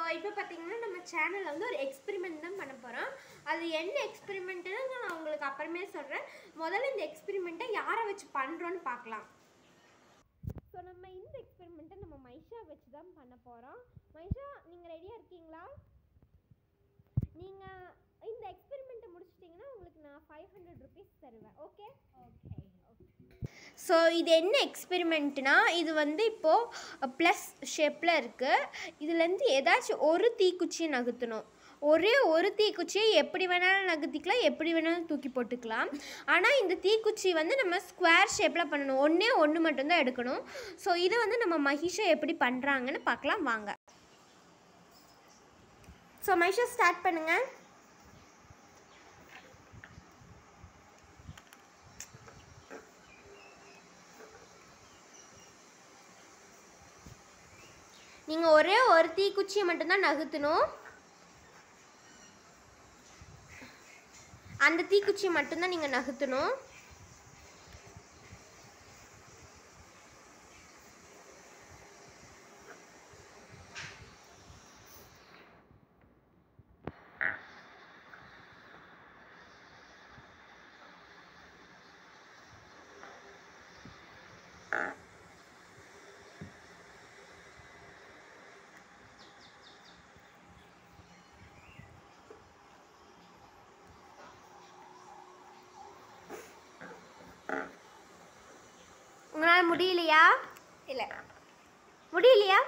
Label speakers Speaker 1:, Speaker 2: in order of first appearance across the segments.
Speaker 1: இப்போ பார்த்தீங்கன்னா நம்ம சேனலில் வந்து ஒரு எக்ஸ்பெரிமெண்ட் தான் பண்ண போகிறோம் அது என்ன எக்ஸ்பெரிமெண்ட்டுன்னு நான் உங்களுக்கு அப்புறமே சொல்கிறேன் முதல்ல இந்த எக்ஸ்பெரிமெண்ட்டை யாரை வச்சு பண்ணுறோன்னு பார்க்கலாம் ஸோ நம்ம இந்த எக்ஸ்பெரிமெண்ட்டை நம்ம மைஷா வச்சு தான் பண்ண போகிறோம் மைஷா நீங்கள் ரெடியாக இருக்கீங்களா நீங்கள் இந்த எக்ஸ்பெரிமெண்ட்டை முடிச்சிட்டிங்கன்னா உங்களுக்கு நான் ஃபைவ் ஹண்ட்ரட் ருபீஸ் தருவேன் ஓகே ஓகே ஸோ இது என்ன எக்ஸ்பெரிமெண்ட்னா இது வந்து இப்போது ப்ளஸ் ஷேப்பில் இருக்குது இதுலேருந்து ஏதாச்சும் ஒரு தீக்குச்சியை நகர்த்தணும் ஒரே ஒரு தீக்குச்சியை எப்படி வேணாலும் நகர்த்திக்கலாம் எப்படி வேணாலும் தூக்கி போட்டுக்கலாம் ஆனால் இந்த தீக்குச்சி வந்து நம்ம ஸ்கொயர் ஷேப்பில் பண்ணணும் ஒன்றே ஒன்று மட்டும்தான் எடுக்கணும் ஸோ இதை வந்து நம்ம மகிஷா எப்படி பண்ணுறாங்கன்னு பார்க்கலாம் வாங்க ஸோ மகிஷா ஸ்டார்ட் பண்ணுங்கள் நீங்கள் ஒரே ஒரு தீக்குச்சியை மட்டும்தான் நகர்த்தணும் அந்த தீக்குச்சியை மட்டும்தான் நீங்கள் நகர்த்தணும் உங்களால் முடியலையா
Speaker 2: இல்லை
Speaker 1: முடியலையா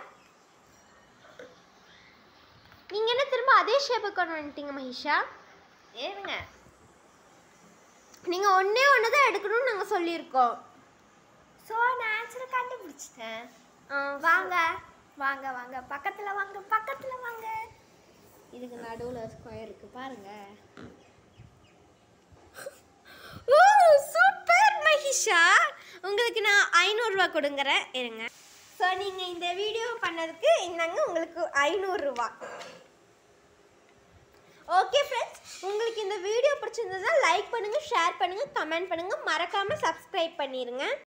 Speaker 1: நீங்கள் என்ன திரும்ப அதே ஷேப்புக்கு கொண்டு வந்துட்டீங்க மகிஷா
Speaker 2: ஏனுங்க
Speaker 1: நீங்கள் ஒன்றே ஒன்று தான் எடுக்கணும்னு நாங்கள் சொல்லியிருக்கோம்
Speaker 2: ஸோ நான் ஆன்சர் கண்டுபிடிச்சிட்டேன்
Speaker 1: ஆ,
Speaker 2: வாங்க வாங்க வாங்க பக்கத்தில் வாங்க பக்கத்தில் வாங்க இதுக்கு நடுவில் ஸ்கொயர் இருக்கு பாருங்க
Speaker 1: ஓ சூப்பர் மகிஷா உங்களுக்கு நான் ஐநூறுரூவா கொடுங்குறேன் இருங்க ஸோ நீங்கள் இந்த வீடியோ பண்ணதுக்கு இந்தாங்க உங்களுக்கு ஐநூறுரூவா ஓகே ஃப்ரெண்ட்ஸ் உங்களுக்கு இந்த வீடியோ பிடிச்சிருந்ததா லைக் பண்ணுங்கள் ஷேர் பண்ணுங்கள் கமெண்ட் பண்ணுங்கள் மறக்காமல் சப்ஸ்கிரைப் பண்ணிடுங்க